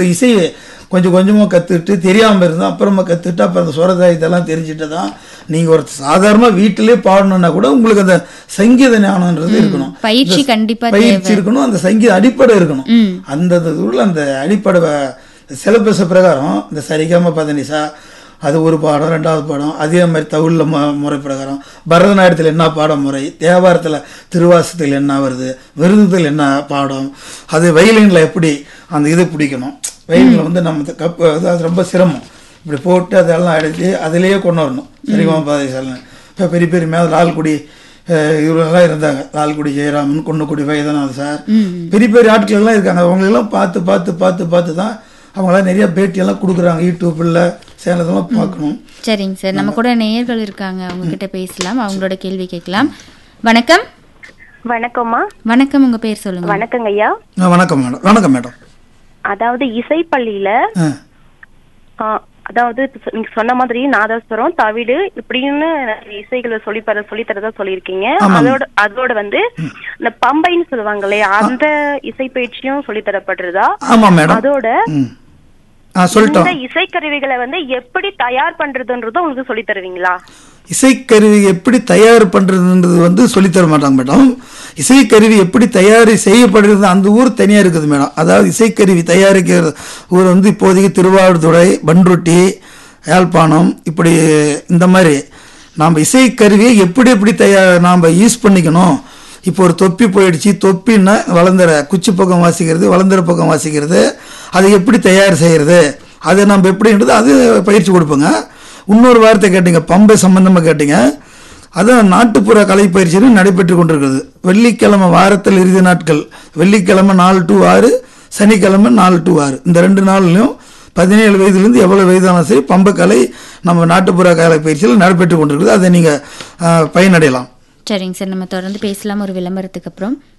கற்றுக்கிட்டு இசையை கொஞ்சம் கொஞ்சமாக கற்றுக்கிட்டு தெரியாமல் இருந்தால் அப்புறமா கற்றுக்கிட்டு அப்புறம் அந்த சுரதா இதெல்லாம் தெரிஞ்சுட்டு தான் நீங்கள் ஒரு சாதாரணமாக வீட்டிலே பாடணுன்னா கூட உங்களுக்கு அந்த சங்கீத ஞானன்றது இருக்கணும் பயிற்சி இந்த கண்டிப்பா பயிற்சி இருக்கணும் அந்த சங்கீத அடிப்படை இருக்கணும் ம் அந்த உள்ள அந்த அடிப்படை சிலபஸ் பிரகாரம் இந்த சரிகம பதனிசா அது ஒரு பாடம் ரெண்டாவது பாடம் அதே மாதிரி தவுளில் மு முறை பிரகாரம் பரதநாட்டியத்தில் என்ன பாடம் முறை தேவாரத்தில் திருவாசத்தில் என்ன வருது விருதுத்தில் என்ன பாடம் அது வயலினில் எப்படி அந்த இது பிடிக்கணும் வயலினில் வந்து நம்ம கப்பு அது அது ரொம்ப சிரமம் இப்படி போட்டு அதெல்லாம் அடித்து அதிலேயே கொண்டு வரணும் சரிகம பதனிசாலன்னு இப்போ பெரிய பெரிய மேல லால்குடி அஹ் இவரெல்லாம் இருந்தாங்க லால்குடி ஜெயராமன் குன்னக்குடி வைத்தியநாத் சார் பெரிய பெரிய ஆட்கள் எல்லாம் இருக்காங்க அவங்களெல்லாம் பார்த்து பார்த்து பார்த்து பார்த்து தான் அவங்களாம் நிறைய பேட்டியெல்லாம் கொடுக்குறாங்க யூடியூப்பில் சேனலெல்லாம் பார்க்கணும் சரிங்க சார் நம்ம கூட நேயர்கள் இருக்காங்க அவங்க கிட்ட பேசலாம் அவங்களோட கேள்வி கேட்கலாம் வணக்கம் வணக்கம்மா வணக்கம் உங்க பேர் சொல்லுங்க வணக்கங்க ஐயா ஆ, வணக்கம் மேடம் வணக்கம் மேடம் அதாவது இசைப்பள்ளியில ஆ ஆ, அதாவது இப்ப சொ- நீங்க சொன்ன மாதிரி நாதஸ்வரம் தவிடு இப்படின்னு இசைகளை சொல்லி தர சொல்லி தரதா சொல்லியிருக்கீங்க ஆமாம். அதோட அதோட வந்து இந்த பம்பைன்னு சொல்லுவாங்க இல்லையா அந்த இசை பயிற்சியும் சொல்லி தரப்படுறதா ஆமாம் மேடம் அதோட ம் ஆ சொல்லிட்டோம் இந்த இசைக்கருவிகளை வந்து எப்படி தயார் பண்றதுன்றதும் உங்களுக்கு சொல்லி தருவீங்களா இசைக்கருவி எப்படி தயார் பண்ணுறதுன்றது வந்து சொல்லித் தர மாட்டாங்க மேடம் இசைக்கருவி எப்படி தயார் செய்யப்படுறது அந்த ஊர் தனியாக இருக்குது மேடம் அதாவது இசைக்கருவி தயாரிக்கிற ஊர் வந்து இப்போதைக்கு திருவாவூர்துறை பன்ருட்டி யாழ்ப்பாணம் இப்படி இந்த மாதிரி நாம் இசைக்கருவியை எப்படி எப்படி தயார் நாம் யூஸ் பண்ணிக்கணும் இப்போ ஒரு தொப்பி போயிடுச்சு தொப்பின்னா வளர்ந்துற குச்சி பக்கம் வாசிக்கிறது வளர்ந்துற பக்கம் வாசிக்கிறது அதை எப்படி தயார் செய்கிறது அதை நம்ம எப்படின்றது அது பயிற்சி கொடுப்போங்க இன்னொரு வார்த்தை கேட்டீங்க பம்பை சம்பந்தமாக கேட்டீங்க அதான் நாட்டுப்புற கலை பயிற்சியும் நடைபெற்று கொண்டிருக்கிறது வெள்ளிக்கிழமை வாரத்தில் இறுதி நாட்கள் வெள்ளிக்கிழமை நாலு டு ஆறு சனிக்கிழமை நாலு டு ஆறு இந்த ரெண்டு நாள்லையும் பதினேழு வயதுலேருந்து எவ்வளோ வயதானாலும் சரி பம்பை கலை நம்ம நாட்டுப்புற கலை பயிற்சியில் நடைபெற்று கொண்டிருக்குது அதை நீங்கள் பயனடையலாம் சரிங்க சார் நம்ம தொடர்ந்து பேசலாம் ஒரு விளம்பரத்துக்கு அப்புறம்